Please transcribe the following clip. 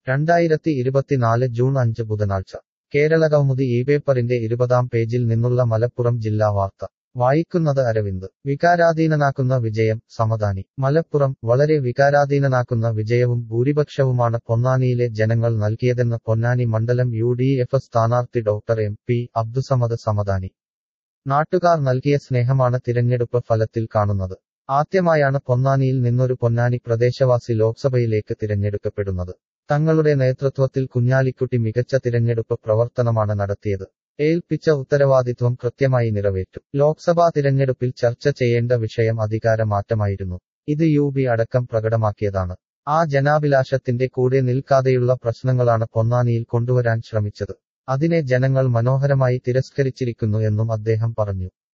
രണ്ടായിരത്തി ഇരുപത്തിനാല് ജൂൺ അഞ്ച് ബുധനാഴ്ച കേരളകൗമുദി ഈ പേപ്പറിന്റെ ഇരുപതാം പേജിൽ നിന്നുള്ള മലപ്പുറം ജില്ലാ വാർത്ത വായിക്കുന്നത് അരവിന്ദ് വികാരാധീനനാക്കുന്ന വിജയം സമദാനി മലപ്പുറം വളരെ വികാരാധീനനാക്കുന്ന വിജയവും ഭൂരിപക്ഷവുമാണ് പൊന്നാനിയിലെ ജനങ്ങൾ നൽകിയതെന്ന് പൊന്നാനി മണ്ഡലം യു ഡി എഫ് സ്ഥാനാർത്ഥി doctor M P Abdussamad Samadani നാട്ടുകാർ നൽകിയ സ്നേഹമാണ് തിരഞ്ഞെടുപ്പ് ഫലത്തിൽ കാണുന്നത് ആദ്യമായാണ് പൊന്നാനിയിൽ നിന്നൊരു പൊന്നാനി പ്രദേശവാസി ലോക്സഭയിലേക്ക് തിരഞ്ഞെടുക്കപ്പെടുന്നത് തങ്ങളുടെ നേതൃത്വത്തിൽ കുഞ്ഞാലിക്കുട്ടി മികച്ച തിരഞ്ഞെടുപ്പ് പ്രവർത്തനമാണ് നടത്തിയത് ഏൽപ്പിച്ച ഉത്തരവാദിത്വം കൃത്യമായി നിറവേറ്റും ലോക്സഭാ തിരഞ്ഞെടുപ്പിൽ ചർച്ച ചെയ്യേണ്ട വിഷയം അധികാര മാറ്റമായിരുന്നു ഇത് യു ബി അടക്കം പ്രകടമാക്കിയതാണ് ആ ജനാഭിലാഷത്തിന്റെ കൂടെ നിൽക്കാതെയുള്ള പ്രശ്നങ്ങളാണ് പൊന്നാനിയിൽ കൊണ്ടുവരാൻ ശ്രമിച്ചത് അതിനെ ജനങ്ങൾ മനോഹരമായി തിരസ്കരിച്ചിരിക്കുന്നു എന്നും അദ്ദേഹം പറഞ്ഞു